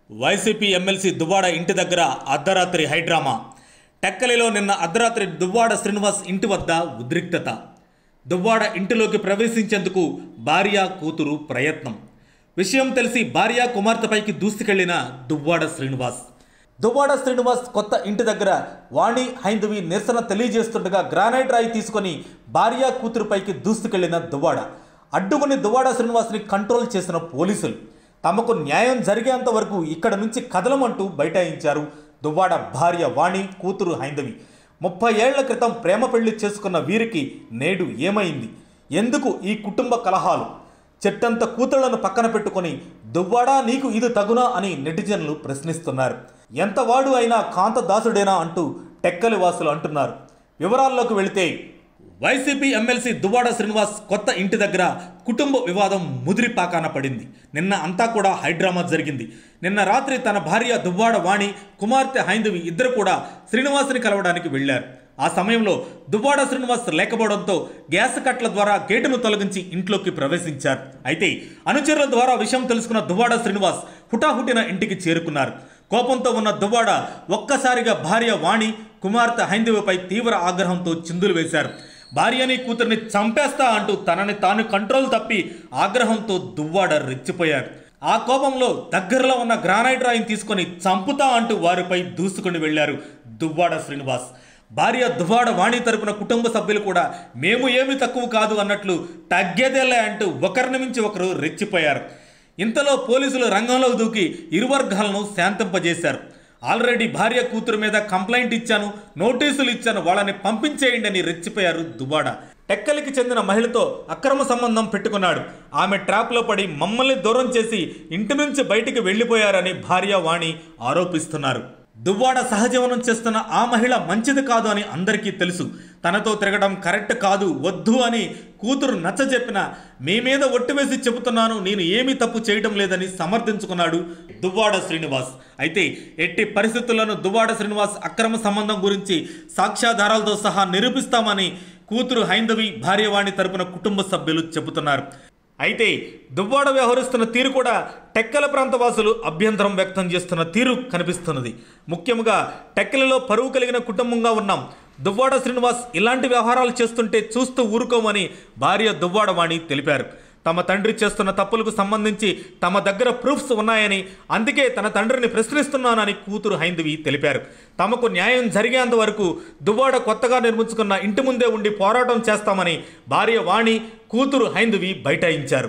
YCP MLC Duvvada ఇంటి దగ్గర అర్ధరాత్రి హైడ్రామా టెక్కలిలో నిన్న అర్ధరాత్రి దువ్వాడ శ్రీనివాస్ ఇంటి వద్ద ఉద్రిక్తత దువ్వాడ ఇంటిలోకి ప్రవేశించేందుకు భార్య కూతురు ప్రయత్నం విషయం తెలిసి భార్య కుమార్తెపైకి దూసుకెళ్లిన దువ్వాడ శ్రీనివాస్ దువ్వాడ శ్రీనివాస్ కొత్త ఇంటి దగ్గర వాణి హైందవి నిరసన తెలియజేస్తుండగా గ్రానైట్ రాయి తీసుకొని భార్య కూతురుపైకి దూసుకెళ్లిన దువ్వాడ అడ్డుకుని దువ్వాడ శ్రీనివాస్ని కంట్రోల్ చేసిన పోలీసులు తమకు న్యాయం జరిగేంత వరకు ఇక్కడ నుంచి కదలమంటూ బైఠాయించారు దువ్వాడ భార్య వాణి కూతురు హైందవి ముప్పై ఏళ్ల క్రితం ప్రేమ పెళ్లి చేసుకున్న వీరికి నేడు ఏమైంది ఎందుకు ఈ కుటుంబ కలహాలు చెట్టంత కూతుళ్లను పక్కన పెట్టుకొని దువ్వాడా నీకు ఇది తగునా అని నెటిజన్లు ప్రశ్నిస్తున్నారు ఎంత వాడు అయినా కాంతదాసుడేనా అంటూ టెక్కలి వాసులు అంటున్నారు వివరాల్లోకి వెళితే వైసీపీ ఎమ్మెల్సీ దువ్వాడ శ్రీనివాస్ కొత్త ఇంటి దగ్గర కుటుంబ వివాదం ముదిరిపాకాన పడింది నిన్న అంతా కూడా హైడ్రామా జరిగింది నిన్న రాత్రి తన భార్య దువ్వాడ వాణి కుమార్తె హైందవి ఇద్దరు కూడా శ్రీనివాస్ని కలవడానికి వెళ్లారు ఆ సమయంలో దువ్వాడ శ్రీనివాస్ లేకపోవడంతో గ్యాస్ కట్ల ద్వారా గేటును తొలగించి ఇంట్లోకి ప్రవేశించారు అయితే అనుచరుల ద్వారా విషయం తెలుసుకున్న దువ్వాడ శ్రీనివాస్ హుటాహుటిన ఇంటికి చేరుకున్నారు కోపంతో ఉన్న దువ్వాడ ఒక్కసారిగా భార్య వాణి కుమార్తె హైందవిపై తీవ్ర ఆగ్రహంతో చిందులు వేశారు భార్యని కూతుర్ని చంపేస్తా అంటూ తనని తాను కంట్రోల్ తప్పి ఆగ్రహంతో దువ్వాడ రెచ్చిపోయారు ఆ కోపంలో దగ్గరలో ఉన్న గ్రానైట్ రాయిని తీసుకొని చంపుతా అంటూ వారిపై దూసుకుని వెళ్లారు దువ్వాడ శ్రీనివాస్ భార్య దువ్వాడ వాణి తరపున కుటుంబ సభ్యులు కూడా మేము ఏమి తక్కువ కాదు అన్నట్లు తగ్గేదేలే అంటూ ఒకరిని మించి ఒకరు రెచ్చిపోయారు ఇంతలో పోలీసులు రంగంలోకి దూకి ఇరు వర్గాలను శాంతింపజేశారు ఆల్రెడీ భార్య కూతురు మీద కంప్లైంట్ ఇచ్చాను నోటీసులు ఇచ్చాను వాళ్ళని పంపించేయండి అని రెచ్చిపోయారు దువ్వాడ టెక్కలికి చెందిన మహిళతో అక్రమ సంబంధం పెట్టుకున్నాడు ఆమె ట్రాప్లో పడి మమ్మల్ని దూరం చేసి ఇంటి నుంచి బయటికి వెళ్ళిపోయారని భార్య వాణి ఆరోపిస్తున్నారు దువ్వాడ సహజీవనం చేస్తున్న ఆ మహిళ మంచిది కాదు అని అందరికీ తెలుసు తనతో తిరగడం కరెక్ట్ కాదు వద్దు అని కూతురు నచ్చజెప్పిన మీ మీద ఒట్టివేసి చెబుతున్నాను నేను ఏమీ తప్పు చేయడం లేదని సమర్థించుకున్నాడు దువ్వాడ శ్రీనివాస్ అయితే ఎట్టి పరిస్థితుల్లోనూ దువ్వాడ శ్రీనివాస్ అక్రమ సంబంధం గురించి సాక్ష్యాధారాలతో సహా నిరూపిస్తామని కూతురు హైందవి భార్యవాణి తరపున కుటుంబ సభ్యులు చెబుతున్నారు అయితే దువ్వాడ వ్యవహరిస్తున్న తీరు కూడా టెక్కల ప్రాంత వాసులు అభ్యంతరం వ్యక్తం చేస్తున్న తీరు కనిపిస్తున్నది ముఖ్యంగా టెక్కలలో పరువు కలిగిన కుటుంబంగా ఉన్నాం దువ్వాడ శ్రీనివాస్ ఇలాంటి వ్యవహారాలు చేస్తుంటే చూస్తూ ఊరుకోమని భార్య దువ్వాడ వాణి తెలిపారు తమ తండ్రి చేస్తున్న తప్పులకు సంబంధించి తమ దగ్గర ప్రూఫ్స్ ఉన్నాయని అందుకే తన తండ్రిని ప్రశ్నిస్తున్నానని కూతురు హైందవి తెలిపారు తమకు న్యాయం జరిగేంత వరకు దువ్వాడ కొత్తగా నిర్మించుకున్న ఇంటి ముందే ఉండి పోరాటం చేస్తామని భార్య వాణి కూతురు హైందవి బైఠాయించారు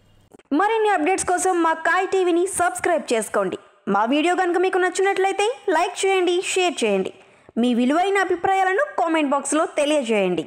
మరిన్ని అప్డేట్స్ కోసం మా కాయ్ టీవీని సబ్స్క్రైబ్ చేసుకోండి మా వీడియో కనుక మీకు నచ్చినట్లయితే లైక్ చేయండి షేర్ చేయండి మీ విలువైన అభిప్రాయాలను కామెంట్ బాక్స్లో తెలియజేయండి